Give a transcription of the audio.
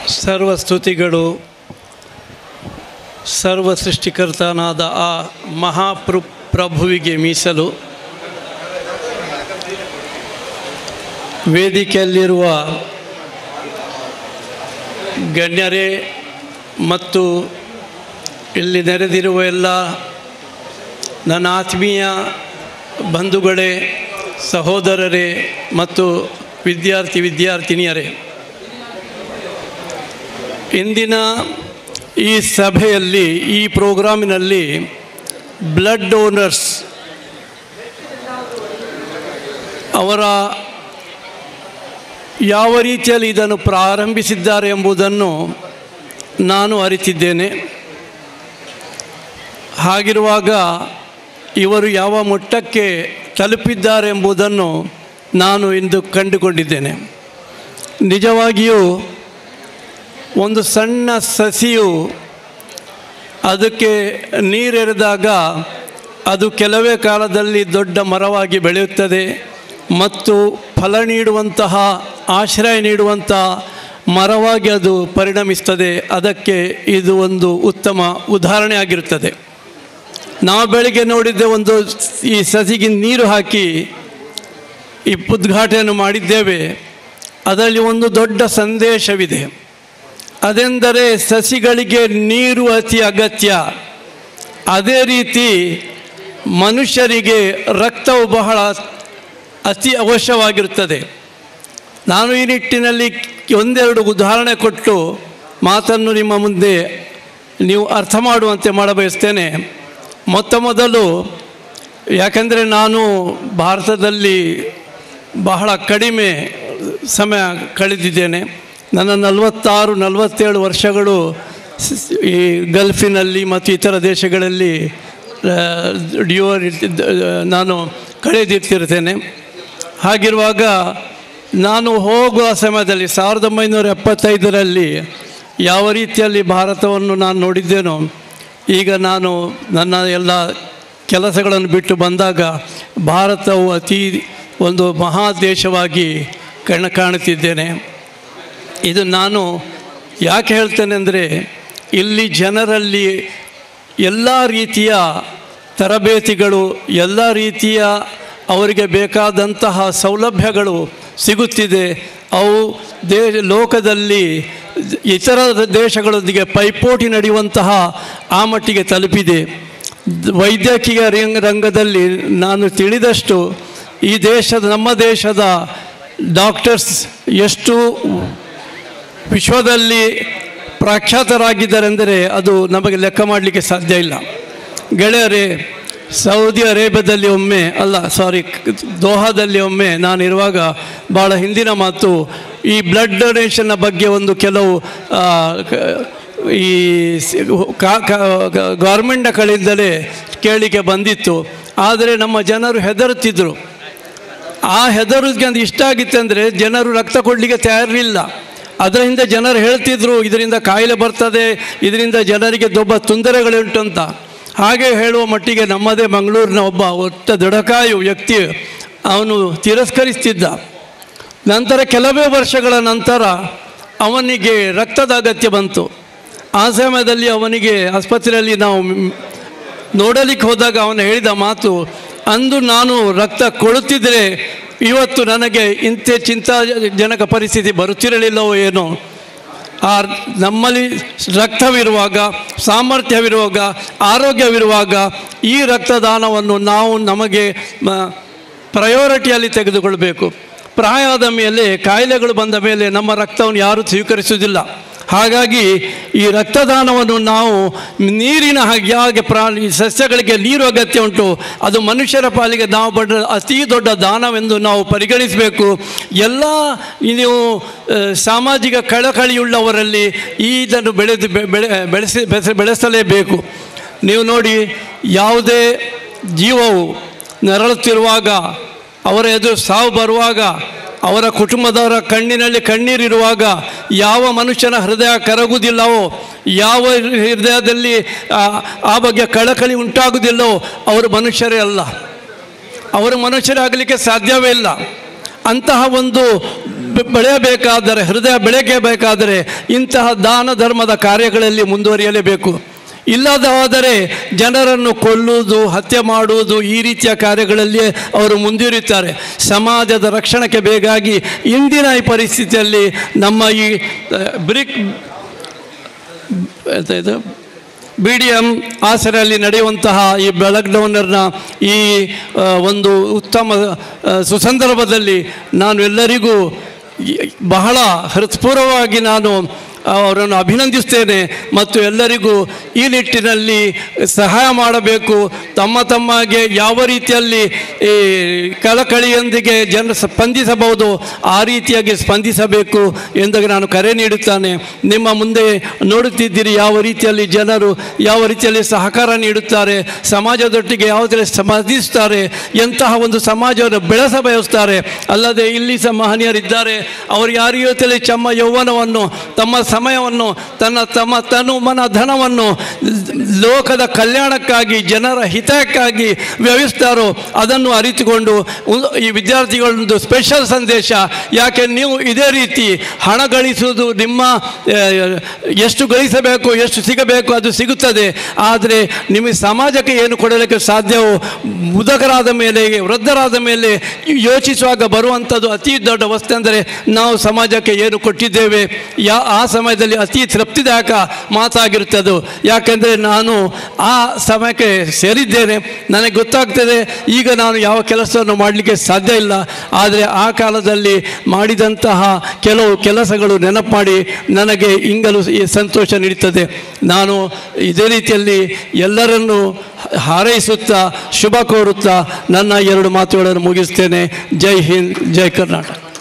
ಸರ್ವ ಸ್ತುತಿಗಳು ಸರ್ವ ಸೃಷ್ಟಿಕರ್ತನಾದ ಆ ಮಹಾಪ್ರು ಪ್ರಭುವಿಗೆ ಮೀಸಲು ವೇದಿಕೆಯಲ್ಲಿರುವ ಗಣ್ಯರೇ ಮತ್ತು ಇಲ್ಲಿ ನೆರೆದಿರುವ ಎಲ್ಲ ನನ್ನ ಆತ್ಮೀಯ ಬಂಧುಗಳೇ ಸಹೋದರರೇ ಮತ್ತು ವಿದ್ಯಾರ್ಥಿ ವಿದ್ಯಾರ್ಥಿನಿಯರೇ ಇಂದಿನ ಈ ಸಭೆಯಲ್ಲಿ ಈ ಪ್ರೋಗ್ರಾಮಿನಲ್ಲಿ ಬ್ಲಡ್ ಡೋನರ್ಸ್ ಅವರ ಯಾವ ರೀತಿಯಲ್ಲಿ ಇದನ್ನು ಪ್ರಾರಂಭಿಸಿದ್ದಾರೆ ಎಂಬುದನ್ನು ನಾನು ಅರಿತಿದ್ದೇನೆ ಹಾಗಿರುವಾಗ ಇವರು ಯಾವ ಮಟ್ಟಕ್ಕೆ ತಲುಪಿದ್ದಾರೆ ಎಂಬುದನ್ನು ನಾನು ಇಂದು ಕಂಡುಕೊಂಡಿದ್ದೇನೆ ನಿಜವಾಗಿಯೂ ಒಂದು ಸಣ್ಣ ಸಸಿಯು ಅದಕ್ಕೆ ನೀರೆರೆದಾಗ ಅದು ಕೆಲವೇ ಕಾಲದಲ್ಲಿ ದೊಡ್ಡ ಮರವಾಗಿ ಬೆಳೆಯುತ್ತದೆ ಮತ್ತು ಫಲ ನೀಡುವಂತಹ ಆಶ್ರಯ ನೀಡುವಂತಹ ಮರವಾಗಿ ಅದು ಪರಿಣಮಿಸ್ತದೆ ಅದಕ್ಕೆ ಇದು ಒಂದು ಉತ್ತಮ ಉದಾಹರಣೆ ಆಗಿರುತ್ತದೆ ನಾವು ಬೆಳಿಗ್ಗೆ ನೋಡಿದ್ದೆ ಒಂದು ಈ ಸಸಿಗೆ ನೀರು ಹಾಕಿ ಈ ಉದ್ಘಾಟನೆಯನ್ನು ಮಾಡಿದ್ದೇವೆ ಅದರಲ್ಲಿ ಒಂದು ದೊಡ್ಡ ಸಂದೇಶವಿದೆ ಅದೆಂದರೆ ಸಸಿಗಳಿಗೆ ನೀರು ಅತಿ ಅಗತ್ಯ ಅದೇ ರೀತಿ ಮನುಷ್ಯರಿಗೆ ರಕ್ತವು ಬಹಳ ಅತಿ ಅವಶ್ಯವಾಗಿರುತ್ತದೆ ನಾನು ಈ ನಿಟ್ಟಿನಲ್ಲಿ ಒಂದೆರಡು ಉದಾಹರಣೆ ಕೊಟ್ಟು ಮಾತನ್ನು ನಿಮ್ಮ ಮುಂದೆ ನೀವು ಅರ್ಥ ಮಾಡುವಂತೆ ಮಾಡಬಯಸ್ತೇನೆ ಮೊತ್ತ ಮೊದಲು ಯಾಕಂದರೆ ನಾನು ಭಾರತದಲ್ಲಿ ಬಹಳ ಕಡಿಮೆ ಸಮಯ ಕಳೆದಿದ್ದೇನೆ ನನ್ನ ನಲವತ್ತಾರು ನಲವತ್ತೇಳು ವರ್ಷಗಳು ಸ್- ಈ ಗಲ್ಫಿನಲ್ಲಿ ಮತ್ತು ಇತರ ದೇಶಗಳಲ್ಲಿ ಡ್ಯೂವರ್ ನಾನು ಕಳೆದಿರ್ತಿರ್ತೇನೆ ಹಾಗಿರುವಾಗ ನಾನು ಹೋಗುವ ಸಮಯದಲ್ಲಿ ಸಾವಿರದ ಒಂಬೈನೂರ ಎಪ್ಪತ್ತೈದರಲ್ಲಿ ಯಾವ ರೀತಿಯಲ್ಲಿ ಭಾರತವನ್ನು ನಾನು ನೋಡಿದ್ದೇನೋ ಈಗ ನಾನು ನನ್ನ ಎಲ್ಲ ಕೆಲಸಗಳನ್ನು ಬಿಟ್ಟು ಬಂದಾಗ ಭಾರತವು ಅತಿ ಒಂದು ಮಹಾ ದೇಶವಾಗಿ ಕಣ ಕಾಣುತ್ತಿದ್ದೇನೆ ಇದು ನಾನು ಯಾಕೆ ಹೇಳ್ತೇನೆ ಅಂದರೆ ಇಲ್ಲಿ ಜನರಲ್ಲಿ ಎಲ್ಲ ರೀತಿಯ ತರಬೇತಿಗಳು ಎಲ್ಲ ರೀತಿಯ ಅವರಿಗೆ ಬೇಕಾದಂತಹ ಸೌಲಭ್ಯಗಳು ಸಿಗುತ್ತಿದೆ ಅವು ದೇ ಲೋಕದಲ್ಲಿ ಇತರ ದೇಶಗಳೊಂದಿಗೆ ಪೈಪೋಟಿ ನಡೆಯುವಂತಹ ಆ ಮಟ್ಟಿಗೆ ತಲುಪಿದೆ ದ್- ವೈದ್ಯಕೀಯ ರಂಗ ರಂಗದಲ್ಲಿ ನಾನು ತಿಳಿದಷ್ಟು ಈ ದೇಶದ ನಮ್ಮ ದೇಶದ ಡಾಕ್ಟರ್ಸ್ ಎಷ್ಟು ವಿಶ್ವದಲ್ಲಿ ಪ್ರಖ್ಯಾತರಾಗಿದ್ದಾರೆ ಅಂದರೆ ಅದು ನಮಗೆ ಲೆಕ್ಕ ಮಾಡಲಿಕ್ಕೆ ಸಾಧ್ಯ ಇಲ್ಲ ಗೆಳೆಯರೇ ಸೌದಿ ಅರೇಬಿಯಾದಲ್ಲಿ ಒಮ್ಮೆ ಅಲ್ಲ ಸಾರಿ ದೋಹಾದಲ್ಲಿ ಒಮ್ಮೆ ನಾನಿರುವಾಗ ಭಾಳ ಹಿಂದಿನ ಮಾತು ಈ ಬ್ಲಡ್ ಡೊನೇಷನ್ನ ಬಗ್ಗೆ ಒಂದು ಕೆಲವು ಆ, ಕ- ಈ ಸಿ- ಕಾ- ಕಾ- ಗೌರ್ಮೆಂಟ್ನ ಕಡೆಯಿಂದಲೇ ಕೇಳಿಕೆ ಬಂದಿತ್ತು ಆದರೆ ನಮ್ಮ ಜನರು ಹೆದರುತ್ತಿದ್ದರು ಆ ಹೆದರಿಗೆ ಒಂದು ಇಷ್ಟ ಆಗಿತ್ತು ಅಂದರೆ ಜನರು ರಕ್ತ ಕೊಡಲಿಕ್ಕೆ ತಯಾರಿಲ್ಲ ಅದರ ಹಿಂದೆ ಜನರು ಹೇಳ್ತಿದ್ರು ಇದರಿಂದ ಕಾಯಿಲೆ ಬರ್ತದೆ ಇದರಿಂದ ಜನರಿಗೆ ದೊಡ್ಡ ತೊಂದರೆಗಳುಂಟು ಅಂತ ಹಾಗೆ ಹೇಳುವ ಮಟ್ಟಿಗೆ ನಮ್ಮದೇ ಮಂಗಳೂರಿನ ಒಬ್ಬ ಒಟ್ಟ ದೃಢಕಾಯು ವ್ಯಕ್ತಿ ಅವನು ತಿರಸ್ಕರಿಸ್ತಿದ್ದ ನಂತರ ಕೆಲವೇ ವರ್ಷಗಳ ನಂತರ ಅವನಿಗೆ ರಕ್ತದ ಅಗತ್ಯ ಬಂತು ಆ ಸಮಯದಲ್ಲಿ ಅವನಿಗೆ ಆಸ್ಪತ್ರೆಯಲ್ಲಿ ನಾವು ಮ್- ನೋಡಲಿಕ್ಕೆ ಹೋದಾಗ ಅವನು ಹೇಳಿದ ಮಾತು ಅಂದು ನಾನು ರಕ್ತ ಕೊಡುತ್ತಿದ್ದರೆ ಇವತ್ತು ನನಗೆ ಇಂಥ ಚಿಂತಾಜನಕ ಪರಿಸ್ಥಿತಿ ಬರುತ್ತಿರಲಿಲ್ಲವೋ ಏನೋ ಆ ನಮ್ಮಲ್ಲಿ ರಕ್ತವಿರುವಾಗ ಸಾಮರ್ಥ್ಯವಿರುವಾಗ ಆರೋಗ್ಯವಿರುವಾಗ ಈ ರಕ್ತದಾನವನ್ನು ನಾವು ನಮಗೆ ಪ್ರಯಾರಿಟಿಯಲ್ಲಿ ತೆಗೆದುಕೊಳ್ಬೇಕು ಪ್ರಾಯದ ಮೇಲೆ ಕಾಯಿಲೆಗಳು ಬಂದ ಮೇಲೆ ನಮ್ಮ ರಕ್ತವನ್ನು ಯಾರೂ ಸ್ವೀಕರಿಸುವುದಿಲ್ಲ ಹಾಗಾಗಿ ಈ ರಕ್ತದಾನವನ್ನು ನಾವು ನೀರಿನ ಹಾಗೆ ಹಾಗೆ ಪ್ರಾಣಿ ಸಸ್ಯಗಳಿಗೆ ನೀರು ಅಗತ್ಯ ಉಂಟು ಅದು ಮನುಷ್ಯರ ಪಾಲಿಗೆ ನಾವು ಪಡೆದ ಅತಿ ದೊಡ್ಡ ದಾನವೆಂದು ನಾವು ಪರಿಗಣಿಸಬೇಕು ಎಲ್ಲ ನೀವು ಆ, ಸಾಮಾಜಿಕ ಕಳಕಳಿಯುಳ್ಳವರಲ್ಲಿ ಈ ಇದನ್ನು ಬೆಳೆದು ಬೆ- ಬೆಳೆ ಬೆಳೆಸಿ ಬೆಳೆಸ ಬೆಳೆಸಲೇಬೇಕು ನೀವು ನೋಡಿ ಯಾವುದೇ ಜೀವವು ನರಳುತ್ತಿರುವಾಗ ಅವರ ಎದುರು ಸಾವು ಬರುವಾಗ ಅವರ ಕುಟುಂಬದವರ ಕಣ್ಣಿನಲ್ಲಿ ಕಣ್ಣೀರಿರುವಾಗ ಯಾವ ಮನುಷ್ಯನ ಹೃದಯ ಕರಗುವುದಿಲ್ಲವೋ ಯಾವ ಹೃದಯದಲ್ಲಿ ಆ, ಆ ಬಗ್ಗೆ ಕಳಕಳಿ ಉಂಟಾಗುವುದಿಲ್ಲವೋ ಅವರು ಮನುಷ್ಯರೇ ಅಲ್ಲ ಅವರು ಮನುಷ್ಯರಾಗಲಿಕ್ಕೆ ಸಾಧ್ಯವೇ ಇಲ್ಲ ಅಂತಹ ಒಂದು ಬೆ- ಬೆಳೆಯಬೇಕಾದರೆ ಹೃದಯ ಬೆಳಗಬೇಕಾದರೆ ಇಂತಹ ದಾನ ಧರ್ಮದ ಕಾರ್ಯಗಳಲ್ಲಿ ಮುಂದುವರಿಯಲೇಬೇಕು ಇಲ್ಲದ ಹೋದರೆ ಜನರನ್ನು ಕೊಲ್ಲುವುದು ಹತ್ಯೆ ಮಾಡುವುದು ಈ ರೀತಿಯ ಕಾರ್ಯಗಳಲ್ಲಿ ಅವರು ಮುಂದುವರಿಯುತ್ತಾರೆ ಸಮಾಜದ ರಕ್ಷಣೆಗೆ ಬೇಕಾಗಿ ಇಂದಿನ ಈ ಪರಿಸ್ಥಿತಿಯಲ್ಲಿ ನಮ್ಮ ಈ ಆ, ಬ್ರಿಕ್ ಎಂತ ಇದು ಬಿ ಡಿ ಎಮ್ ಆಸರೆಯಲ್ಲಿ ನಡೆಯುವಂತಹ ಈ ಲಾಕ್ಡೌನರ್ನ ಈ ಆ, ಒಂದು ಉತ್ತಮ ಆ, ಸುಸಂದರ್ಭದಲ್ಲಿ ನಾನು ಎಲ್ಲರಿಗೂ ಈ- ಬಹಳ ಹೃತ್ಪೂರ್ವವಾಗಿ ನಾನು ಅವರನ್ನು ಅಭಿನಂದಿಸ್ತೇನೆ ಮತ್ತು ಎಲ್ಲರಿಗೂ ಈ ನಿಟ್ಟಿನಲ್ಲಿ ಸಹಾಯ ಮಾಡಬೇಕು ತಮ್ಮ ತಮ್ಮಗೆ ಯಾವ ರೀತಿಯಲ್ಲಿ ಈ ಕಳಕಳಿಯೊಂದಿಗೆ ಜನರು ಸ್ಪಂದಿಸಬಹುದು ಆ ರೀತಿಯಾಗಿ ಸ್ಪಂದಿಸಬೇಕು ಎಂದು ನಾನು ಕರೆ ನೀಡುತ್ತಾನೆ ನಿಮ್ಮ ಮುಂದೆ ನೋಡುತ್ತಿದ್ದೀರಿ ಯಾವ ರೀತಿಯಲ್ಲಿ ಜನರು ಯಾವ ರೀತಿಯಲ್ಲಿ ಸಹಕಾರ ನೀಡುತ್ತಾರೆ ಸಮಾಜದೊಟ್ಟಿಗೆ ಯಾವ ರೀತಿಯಲ್ಲಿ ಸ್ಪಂದಿಸುತ್ತಾರೆ ಎಂತಹ ಒಂದು ಸಮಾಜವನ್ನು ಬೆಳೆಸ ಬಯಸುತ್ತಾರೆ ಅಲ್ಲದೆ ಇಲ್ಲಿ ಸಹ ಮಹನೀಯರಿದ್ದಾರೆ ಅವರು ಯಾವ ರೀತಿಯಲ್ಲಿ ತಮ್ಮ ಯೌವನವನ್ನು ತಮ್ಮ ಸಮಯವನ್ನು ತನ್ನ ತಮ್ಮ ತನು ಮನ ಧನವನ್ನು ಲೋಕದ ಕಲ್ಯಾಣಕ್ಕಾಗಿ ಜನರ ಹಿತಕ್ಕಾಗಿ ವ್ಯವಿಸ್ತಾರೋ ಅದನ್ನು ಅರಿತುಕೊಂಡು ಉ- ಈ ವಿದ್ಯಾರ್ಥಿಗಳೊಂದು ಸ್ಪೆಷಲ್ ಸಂದೇಶ ಯಾಕೆ ನೀವು ಇದೇ ರೀತಿ ಹಣ ಗಳಿಸುವುದು ನಿಮ್ಮ ಆ, ಎಷ್ಟು ಗಳಿಸಬೇಕು ಎಷ್ಟು ಸಿಗಬೇಕು ಅದು ಸಿಗುತ್ತದೆ ಆದರೆ ನಿಮಗೆ ಸಮಾಜಕ್ಕೆ ಏನು ಕೊಡಲಿಕ್ಕೆ ಸಾಧ್ಯವೋ ಮುದುಕರಾದ ಮೇಲೆ ವೃದ್ಧರಾದ ಮೇಲೆ ಯೋಚಿಸುವಾಗ ಬರುವಂಥದ್ದು ಅತಿ ದೊಡ್ಡ ವಸ್ತು ಅಂದರೆ ನಾವು ಸಮಾಜಕ್ಕೆ ಏನು ಕೊಟ್ಟಿದ್ದೇವೆ ಯಾ ಆ ಸಮಯದಲ್ಲಿ ಅತಿ ತೃಪ್ತಿದಾಯಕ ಮಾತಾಗಿರುತ್ತದೆ ಯಾಕೆಂದರೆ ನಾನು ಆ ಸಮಯಕ್ಕೆ ಸೇರಿದ್ದೇನೆ ನನಗೆ ಗೊತ್ತಾಗ್ತದೆ ಈಗ ನಾನು ಯಾವ ಕೆಲಸವನ್ನು ಮಾಡಲಿಕ್ಕೆ ಸಾಧ್ಯ ಇಲ್ಲ ಆದರೆ ಆ ಕಾಲದಲ್ಲಿ ಮಾಡಿದಂತಹ ಕೆಲವು ಕೆಲಸಗಳು ನೆನಪು ಮಾಡಿ ನನಗೆ ಇಂಗಲು ಈ ಸಂತೋಷ ನೀಡುತ್ತದೆ ನಾನು ಇದೇ ರೀತಿಯಲ್ಲಿ ಎಲ್ಲರನ್ನು ಹಾರೈಸುತ್ತಾ ಶುಭ ಕೋರುತ್ತಾ ನನ್ನ ಎರಡು ಮಾತುಗಳನ್ನು ಮುಗಿಸ್ತೇನೆ ಜೈ ಹಿಂದ್ ಜೈ ಕರ್ನಾಟಕ